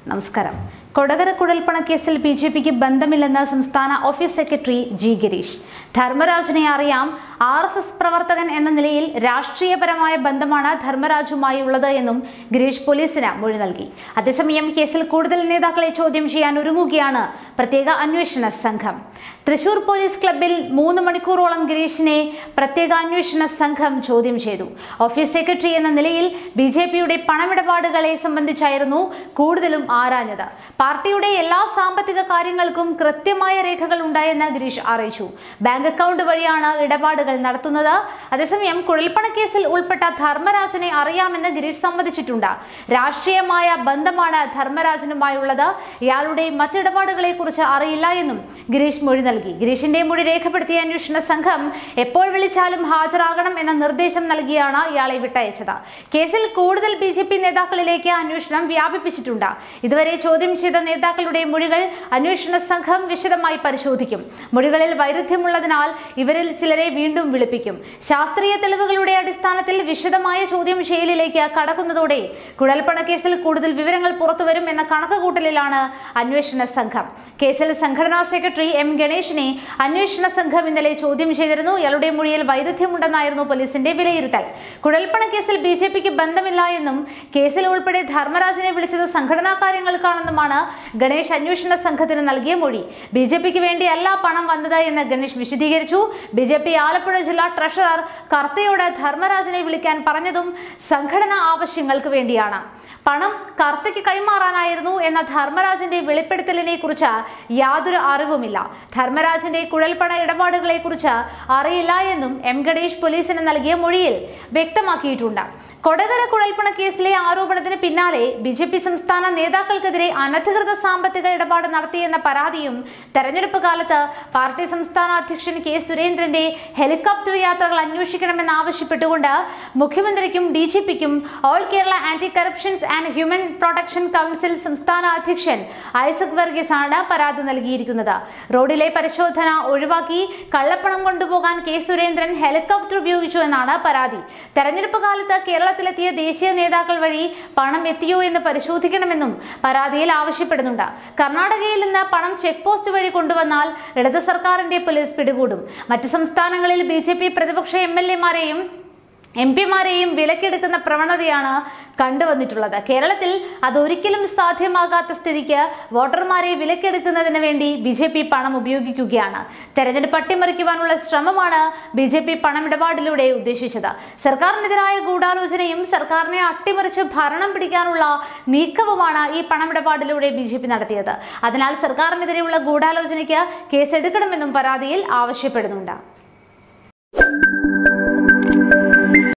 നമസ്കാരം കൊടകര കുഴൽപ്പണ കേസിൽ B J പിക്ക് ബന്ധമില്ലെന്ന് സംസ്ഥാന ഓഫീസ് സെക്രട്ടറി ജി ഗിരീഷ് ധർമ്മരാജിനെ അറിയാം ആർ എസ് എസ് പ്രവർത്തകൻ എന്ന നിലയിൽ രാഷ്ട്രീയപരമായ ബന്ധമാണ് ധർമ്മരാജുമായി ഉള്ളത് എന്നും ഗിരീഷ് പോലീസിന് മൊഴി നൽകി അതേസമയം കേസിൽ കൂടുതൽ നേതാക്കളെ ചോദ്യം ചെയ്യാൻ ഒരുങ്ങുകയാണ് പ്രത്യേക അന്വേഷണ സംഘം തൃശൂർ പോലീസ് ക്ലബിൽ മൂന്ന് മണിക്കൂറോളം ഗിരീഷിനെ പ്രത്യേക അന്വേഷണ സംഘം ചോദ്യം ചെയ്തു ഓഫീസ് സെക്രട്ടറി എന്ന നിലയിൽ ബി ജെ പിയുടെ പണമിടപാടുകളെ സംബന്ധിച്ചായിരുന്നു കൂടുതലും ആരാഞ്ഞത് പാർട്ടിയുടെ എല്ലാ സാമ്പത്തിക കാര്യങ്ങൾക്കും കൃത്യമായ രേഖകൾ ഉണ്ടായെന്ന് ഗിരീഷ് അറിയിച്ചു ബാങ്ക് അക്കൗണ്ട് വഴിയാണ് ഇടപാടുകൾ നടത്തുന്നത് അതേസമയം കുഴൽപ്പണ കേസിൽ ഉൾപ്പെട്ട ധർമ്മരാജനെ അറിയാമെന്ന് ഗിരീഷ് സമ്മതിച്ചിട്ടുണ്ട് രാഷ്ട്രീയമായ ബന്ധമാണ് ധർമ്മരാജനുമായുള്ളത് ഇയാളുടെ മറ്റിടപാടുകളെ കുറിച്ച് അറിയില്ല എന്നും ഗിരീഷ് മൊഴി നൽകി ഗിരീഷിന്റെ മൊഴി രേഖപ്പെടുത്തിയ അന്വേഷണ സംഘം എപ്പോൾ വിളിച്ചാലും ഹാജരാകണം എന്ന നിർദ്ദേശം നൽകിയാണ് ഇയാളെ വിട്ടയച്ചത് കേസിൽ കൂടുതൽ ബി ജെ പി നേതാക്കളിലേക്ക് അന്വേഷണം വ്യാപിപ്പിച്ചിട്ടുണ്ട് ഇതുവരെ ചോദ്യം ചെയ്ത നേതാക്കളുടെ മൊഴികൾ അന്വേഷണ സംഘം വിശദമായി പരിശോധിക്കും മൊഴികളിൽ വൈരുദ്ധ്യമുള്ളതിനാൽ ഇവരിൽ ചിലരെ വീണ്ടും വിളിപ്പിക്കും ശാസ്ത്രീയ തെളിവുകളുടെ അടിസ്ഥാനത്തിൽ വിശദമായ ചോദ്യം ചെയ്യലിലേക്ക് കടക്കുന്നതോടെ കുഴൽപ്പണ കേസിൽ കൂടുതൽ വിവരങ്ങൾ പുറത്തുവരും എന്ന കണക്കുകൂട്ടലിലാണ് അന്വേഷണ സംഘം കേസിൽ സംഘടനാ സെക്രട്ടറി എം ഗണേഷിനെ അന്വേഷണ സംഘം ഇന്നലെ ചോദ്യം ചെയ്തിരുന്നു ഇയാളുടെ മൊഴിയിൽ വൈരുദ്ധ്യമുണ്ടെന്നായിരുന്നു പോലീസിന്റെ വിലയിരുത്തൽ കുഴൽപ്പണ കേസിൽ ബി ജെ പിക്ക് ബന്ധമില്ല എന്നും കേസിൽ ഉൾപ്പെടെ ധർമ്മരാജനെ വിളിച്ചത് സംഘടനാ കാര്യങ്ങൾക്കാണെന്നുമാണ് ഗണേഷ് അന്വേഷണ സംഘത്തിന് നൽകിയ മൊഴി ബി ജെ പിക്ക് വേണ്ടിയല്ല പണം വന്നത് എന്ന് ഗണേഷ് വിശദീകരിച്ചു ബി ജെ പി ആലപ്പുഴ ജില്ലാ ട്രഷറർ കർത്തയോട് ധർമ്മരാജനെ വിളിക്കാൻ പറഞ്ഞതും സംഘടനാ ആവശ്യങ്ങൾക്ക് വേണ്ടിയാണ് പണം കർത്തയ്ക്ക് കൈമാറാനായിരുന്നു എന്ന ധർമ്മരാജന്റെ വെളിപ്പെടുത്തലിനെ കുറിച്ച് യാതൊരു അറിവുമില്ല ധർമ്മരാജന്റെ കുഴൽപ്പണ ഇടപാടുകളെ കുറിച്ച് അറിയില്ല എന്നും എം ഗണേഷ് പോലീസിന് നൽകിയ മൊഴിയിൽ വ്യക്തമാക്കിയിട്ടുണ്ട് കൊടകര കുഴൽപ്പണ കേസിലെ ആരോപണത്തിന് പിന്നാലെ ബി ജെ പി സംസ്ഥാന നേതാക്കൾക്കെതിരെ അനധികൃത സാമ്പത്തിക ഇടപാട് നടത്തിയെന്ന പരാതിയും തെരഞ്ഞെടുപ്പ് കാലത്ത് പാർട്ടി സംസ്ഥാന അധ്യക്ഷൻ കെ സുരേന്ദ്രന്റെ ഹെലികോപ്റ്റർ യാത്രകൾ അന്വേഷിക്കണമെന്ന് ആവശ്യപ്പെട്ടുകൊണ്ട് മുഖ്യമന്ത്രിക്കും ഡി ജി പിക്കും all Kerala anti corruptions and human protection council സംസ്ഥാന അധ്യക്ഷൻ ഐസക് വർഗീസ് ആണ് പരാതി നൽകിയിരിക്കുന്നത് റോഡിലെ പരിശോധന ഒഴിവാക്കി കള്ളപ്പണം കൊണ്ടുപോകാൻ കെ സുരേന്ദ്രൻ ഹെലികോപ്റ്റർ ഉപയോഗിച്ചു എന്നാണ് പരാതി തെരഞ്ഞെടുപ്പ് കാലത്ത് കേരളത്തിലെത്തിയ ദേശീയ നേതാക്കൾ വഴി പണം എത്തിയോ എന്ന് പരിശോധിക്കണമെന്നും പരാതിയിൽ ആവശ്യപ്പെടുന്നുണ്ട് കർണാടകയിൽ നിന്ന് പണം ചെക്ക് പോസ്റ്റ് വഴി കൊണ്ടുവന്നാൽ ഇടത് സർക്കാരിന്റെ പോലീസ് പിടികൂടും മറ്റ് സംസ്ഥാനങ്ങളിൽ ബി ജെ പി പ്രതിപക്ഷ എം എൽ എമാരെയും എം പിമാരെയും വിലക്കെടുക്കുന്ന പ്രവണതയാണ് കണ്ടുവന്നിട്ടുള്ളത് കേരളത്തിൽ അതൊരിക്കലും സാധ്യമാകാത്ത സ്ഥിതിക്ക് വോട്ടർമാരെ വിലക്കെടുക്കുന്നതിന് വേണ്ടി ബി ജെ പി പണം ഉപയോഗിക്കുകയാണ് തെരഞ്ഞെടുപ്പ് അട്ടിമറിക്കുവാനുള്ള ശ്രമമാണ് ബി ജെ പി പണമിടപാടിലൂടെ ഉദ്ദേശിച്ചത് സർക്കാരിനെതിരായ ഗൂഢാലോചനയും സർക്കാരിനെ അട്ടിമറിച്ച് ഭരണം പിടിക്കാനുള്ള നീക്കവുമാണ് ഈ പണമിടപാടിലൂടെ ബി ജെ പി നടത്തിയത് അതിനാൽ സർക്കാരിനെതിരെയുള്ള ഗൂഢാലോചനയ്ക്ക് കേസെടുക്കണമെന്നും പരാതിയിൽ ആവശ്യപ്പെടുന്നുണ്ട്